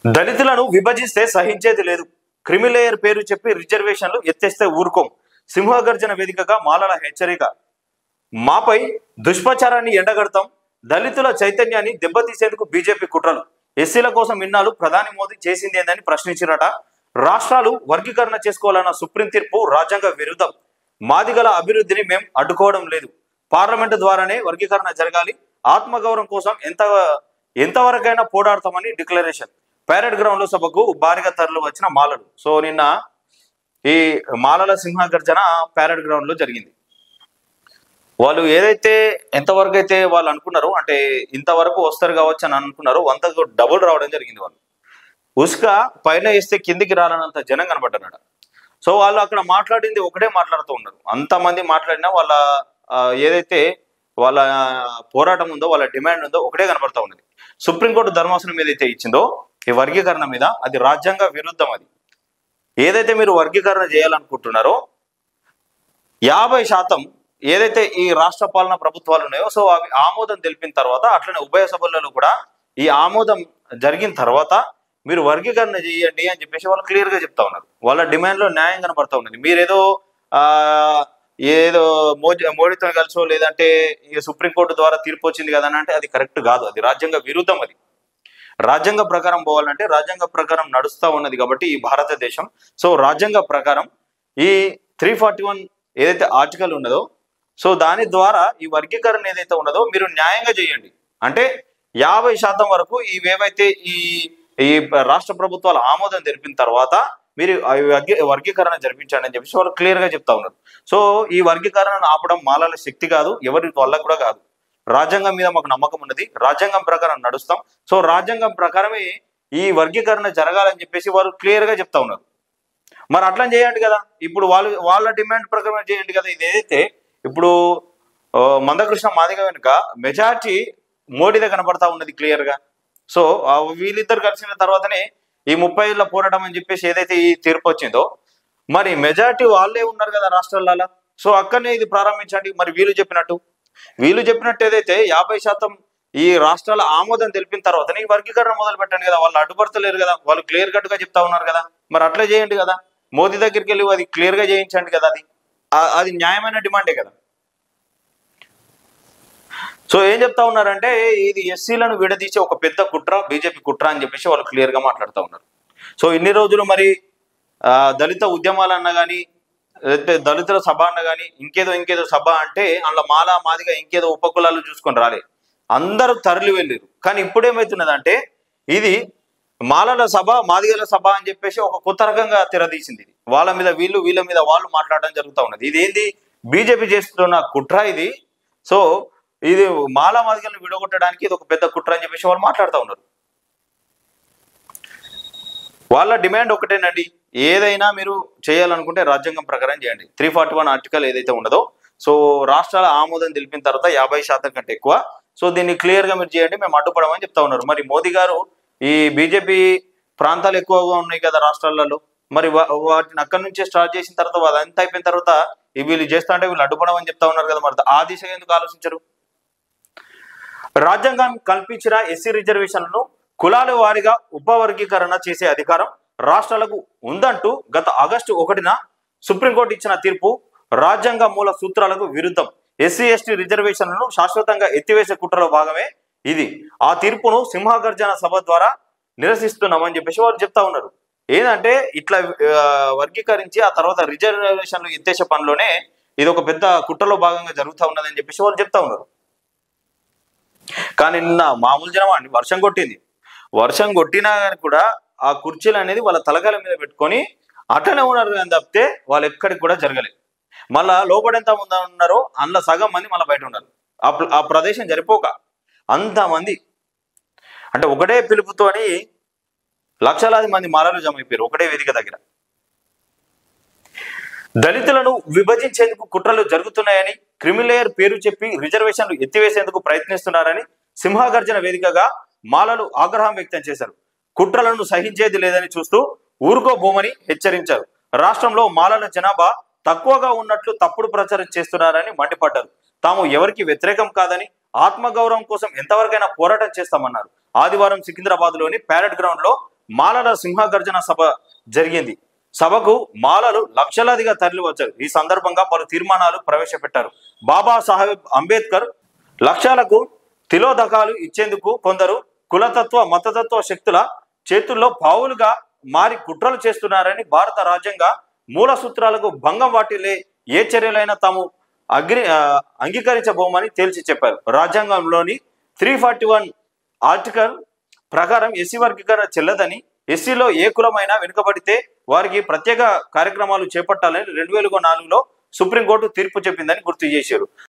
దళితులను విభజిస్తే సహించేది లేదు క్రిమిలేయర్ పేరు చెప్పి రిజర్వేషన్లు ఎత్తేస్తే ఊరుకోం సింహగర్జన వేదికగా మాలల హెచ్చరిక మాపై దుష్ప్రచారాన్ని ఎండగడతాం దళితుల చైతన్యాన్ని దెబ్బతీసేందుకు బీజేపీ కుట్రలు ఎస్సీల కోసం ఇన్నాళ్ళు ప్రధాని మోదీ చేసింది ఏందని ప్రశ్నించిరట రాష్ట్రాలు వర్గీకరణ చేసుకోవాలన్న సుప్రీం తీర్పు రాజ్యాంగ విరుద్ధం మాదిగల అభివృద్ధిని మేం అడ్డుకోవడం లేదు పార్లమెంటు ద్వారానే వర్గీకరణ జరగాలి ఆత్మగౌరవం కోసం ఎంత ఎంతవరకైనా పోరాడతామని డిక్లరేషన్ ప్యారెడ్ గ్రౌండ్ లో సభకు భారీగా తరలి వచ్చిన మాలలు సో నిన్న ఈ మాలల సింహ గర్జన ప్యారెడ్ గ్రౌండ్ లో జరిగింది వాళ్ళు ఏదైతే ఎంతవరకు అయితే వాళ్ళు అనుకున్నారో అంటే ఇంతవరకు వస్తారు కావచ్చు అని అనుకున్నారో వంతకు డబుల్ రావడం జరిగింది వాళ్ళు ఉసుక పైన వేస్తే కిందికి రాలనంత జనం కనబడ్డారట సో వాళ్ళు అక్కడ మాట్లాడింది ఒకటే మాట్లాడుతూ ఉన్నారు అంతమంది మాట్లాడినా వాళ్ళ ఆ, ఏదైతే వాళ్ళ పోరాటం ఉందో వాళ్ళ డిమాండ్ ఉందో ఒకటే కనబడతా ఉన్నది సుప్రీంకోర్టు ధర్మాసనం ఏదైతే ఇచ్చిందో ఈ వర్గీకరణ మీద అది రాజ్యాంగ విరుద్ధం అది ఏదైతే మీరు వర్గీకరణ చేయాలనుకుంటున్నారో యాభై శాతం ఏదైతే ఈ రాష్ట్ర పాలన ప్రభుత్వాలు ఉన్నాయో సో అవి ఆమోదం తెలిపిన తర్వాత అట్లనే ఉభయ సభలలో కూడా ఈ ఆమోదం జరిగిన తర్వాత మీరు వర్గీకరణ చేయండి అని చెప్పేసి వాళ్ళు క్లియర్ గా చెప్తా ఉన్నారు వాళ్ళ డిమాండ్ లో న్యాయం కనబడతా ఉన్నది మీరేదో ఆ ఏదో మోదీ మోడీతో కలిసో లేదంటే ఈ సుప్రీంకోర్టు ద్వారా తీర్పు వచ్చింది కదా అని అంటే అది కరెక్ట్ కాదు అది రాజ్యాంగ విరుద్ధం అది రాజ్యాంగ ప్రకారం పోవాలంటే రాజ్యాంగ ప్రకారం నడుస్తూ ఉన్నది కాబట్టి ఈ భారతదేశం సో రాజ్యాంగ ప్రకారం ఈ త్రీ ఫార్టీ వన్ ఏదైతే ఆర్టికల్ ఉన్నదో సో దాని ద్వారా ఈ వర్గీకరణ ఏదైతే ఉన్నదో మీరు న్యాయంగా చేయండి అంటే యాభై శాతం వరకు ఇవేవైతే ఈ ఈ రాష్ట్ర ప్రభుత్వాలు ఆమోదం తెలిపిన తర్వాత మీరు ఆ వర్గీ- వర్గీకరణ జరిపించండి అని చెప్పేసి వాళ్ళు క్లియర్ గా చెప్తా ఉన్నారు సో ఈ వర్గీకరణను ఆపడం మాలాల శక్తి కాదు ఎవరి వల్ల కూడా కాదు రాజ్యాంగం మీద మాకు నమ్మకం ఉన్నది రాజ్యాంగం ప్రకారం నడుస్తాం సో రాజ్యాంగం ప్రకారమే ఈ వర్గీకరణ జరగాలని చెప్పేసి వారు క్లియర్ గా చెప్తా ఉన్నారు మరి అట్లా చేయండి కదా ఇప్పుడు వాళ్ళు వాళ్ళ డిమాండ్ ప్రకారం చేయండి కదా ఇది ఏదైతే ఇప్పుడు ఆ, మందకృష్ణ మాదిగ వెనుక మెజార్టీ మోడీదే కనబడతా ఉన్నది క్లియర్ గా సో ఆ వీళ్ళిద్దరు కలిసిన తర్వాతనే ఈ ముప్పై ఏళ్ళ పోరాటం అని చెప్పేసి ఏదైతే ఈ తీర్పు వచ్చిందో మరి మెజార్టీ వాళ్ళే ఉన్నారు కదా రాష్ట్రాలలో సో అక్కడనే ఇది ప్రారంభించండి మరి వీళ్ళు చెప్పినట్టు వీళ్ళు చెప్పినట్టు ఏదైతే యాభై శాతం ఈ రాష్ట్రాల ఆమోదం తెలిపిన తర్వాతనే ఈ వర్గీకరణ మొదలు పెట్టండి కదా వాళ్ళు అడ్డుపడతలేరు కదా వాళ్ళు క్లియర్ కట్ గా చెప్తా ఉన్నారు కదా మరి అట్లే చేయండి కదా మోదీ దగ్గరికి వెళ్ళి అది క్లియర్ గా చేయించండి కదా అది ఆ- అది న్యాయమైన డిమాండే కదా సో ఏం చెప్తా ఉన్నారంటే ఇది ఎస్సీలను విడదీసే ఒక పెద్ద కుట్ర బీజేపీ కుట్ర అని చెప్పేసి వాళ్ళు క్లియర్ గా మాట్లాడుతూ ఉన్నారు సో ఇన్ని రోజులు మరి ఆ, దళిత ఉద్యమాలు అన్న కానీ లేకపోతే దళితుల సభ అన్న కానీ ఇంకేదో ఇంకేదో సభ అంటే అందులో మాలా మాదిగా ఇంకేదో ఉపకులాలు చూసుకొని రాలే అందరూ తరలి వెళ్ళారు కానీ ఇప్పుడు ఏమవుతున్నదంటే ఇది మాలల సభ మాదిగల సభ అని చెప్పేసి ఒక కొత్త రకంగా తెరదీసింది ఇది వాళ్ళ మీద వీళ్ళు వీళ్ళ మీద వాళ్ళు మాట్లాడడం జరుగుతూ ఉన్నది ఇది ఏంది బీజేపీ చేస్తున్న కుట్ర ఇది సో ఇది మాల మాదిగలను విడగొట్టడానికి ఇది ఒక పెద్ద కుట్ర అని చెప్పేసి వాళ్ళు మాట్లాడుతూ ఉన్నారు వాళ్ళ డిమాండ్ ఒకటేనండి ఏదైనా మీరు చేయాలనుకుంటే రాజ్యాంగం ప్రకారం చేయండి త్రీ ఫార్టీ వన్ ఆర్టికల్ ఏదైతే ఉన్నదో సో రాష్ట్రాల ఆమోదం తెలిపిన తర్వాత యాభై శాతం కంటే ఎక్కువ సో దీన్ని క్లియర్ గా మీరు చేయండి మేము అడ్డుపడమని చెప్తా ఉన్నారు మరి మోదీ గారు ఈ బీజేపీ ప్రాంతాలు ఎక్కువగా ఉన్నాయి కదా రాష్ట్రాలలో మరి వా- వాటిని అక్కడి నుంచే స్టార్ట్ చేసిన తర్వాత వాళ్ళు అంతా అయిపోయిన తర్వాత ఈ వీళ్ళు చేస్తా అంటే వీళ్ళు అడ్డుపడమని చెప్తా ఉన్నారు కదా మరి ఆ దిశగా ఎందుకు ఆలోచించరు రాజ్యాంగం కల్పించిన ఎస్సీ రిజర్వేషన్లను కులాల వారీగా ఉపవర్గీకరణ చేసే అధికారం రాష్ట్రాలకు ఉందంటూ గత ఆగస్టు ఒకటిన సుప్రీంకోర్టు ఇచ్చిన తీర్పు రాజ్యాంగ మూల సూత్రాలకు విరుద్ధం ఎస్సీ ఎస్టీ రిజర్వేషన్లను శాశ్వతంగా ఎత్తివేసే కుట్రలో భాగమే ఇది ఆ తీర్పును సింహగర్జన సభ ద్వారా నిరసిస్తున్నామని చెప్పేసి వాళ్ళు చెప్తా ఉన్నారు ఏంటంటే ఇట్లా ఆ, వర్గీకరించి ఆ తర్వాత రిజర్వేషన్లు ఎత్తేసే పనిలోనే ఇది ఒక పెద్ద కుట్రలో భాగంగా జరుగుతూ ఉన్నదని చెప్పేసి వాళ్ళు చెప్తా ఉన్నారు కానీ నిన్న మామూలు జనం అండి వర్షం కొట్టింది వర్షం కొట్టినా కానీ కూడా ఆ కుర్చీలు అనేది వాళ్ళ తలకాల మీద పెట్టుకొని అట్లనే ఉన్నారు కానీ తప్పితే వాళ్ళు ఎక్కడికి కూడా జరగలేదు మళ్ళా లోపల ఎంత మంది ఉన్నారో అందులో సగం మంది మళ్ళీ బయట ఉన్నారు ఆ ప్ర- ఆ ప్రదేశం జరిపోక అంతమంది అంటే ఒకటే పిలుపుతోని లక్షలాది మంది మాలలు జమ అయిపోయారు ఒకటే వేదిక దగ్గర దళితులను విభజించేందుకు కుట్రలు జరుగుతున్నాయని క్రిమిలేయర్ పేరు చెప్పి రిజర్వేషన్లు ఎత్తివేసేందుకు ప్రయత్నిస్తున్నారని సింహగర్జన వేదికగా మాలలు ఆగ్రహం వ్యక్తం చేశారు కుట్రలను సహించేది లేదని చూస్తూ ఊరుకోబోమని హెచ్చరించారు రాష్ట్రంలో మాలల జనాభా తక్కువగా ఉన్నట్లు తప్పుడు ప్రచారం చేస్తున్నారని మండిపడ్డారు తాము ఎవరికి వ్యతిరేకం కాదని ఆత్మగౌరవం కోసం ఎంతవరకైనా పోరాటం చేస్తామన్నారు ఆదివారం సికింద్రాబాద్ లోని ప్యారెడ్ గ్రౌండ్ లో మాలల సింహగర్జన సభ జరిగింది సభకు మాలలు లక్షలాదిగా తరలి వచ్చారు ఈ సందర్భంగా పలు తీర్మానాలు ప్రవేశపెట్టారు బాబా సాహెబ్ అంబేద్కర్ లక్ష్యాలకు తిలోదకాలు ఇచ్చేందుకు కొందరు కులతత్వ మతతత్వ శక్తుల చేతుల్లో పావులుగా మారి కుట్రలు చేస్తున్నారని భారత రాజ్యాంగ మూల సూత్రాలకు భంగం వాటిల్లే ఏ చర్యలైనా తాము అగ్రి ఆ, అంగీకరించబోమని తేల్చి చెప్పారు రాజ్యాంగంలోని త్రీ ఫార్టీ వన్ ఆర్టికల్ ప్రకారం ఎస్సీ వర్గీకరణ చెల్లదని ఎస్సీలో ఏ కులమైనా వెనుకబడితే వారికి ప్రత్యేక కార్యక్రమాలు చేపట్టాలని రెండు వేల నాలుగులో సుప్రీంకోర్టు తీర్పు చెప్పిందని గుర్తు చేశారు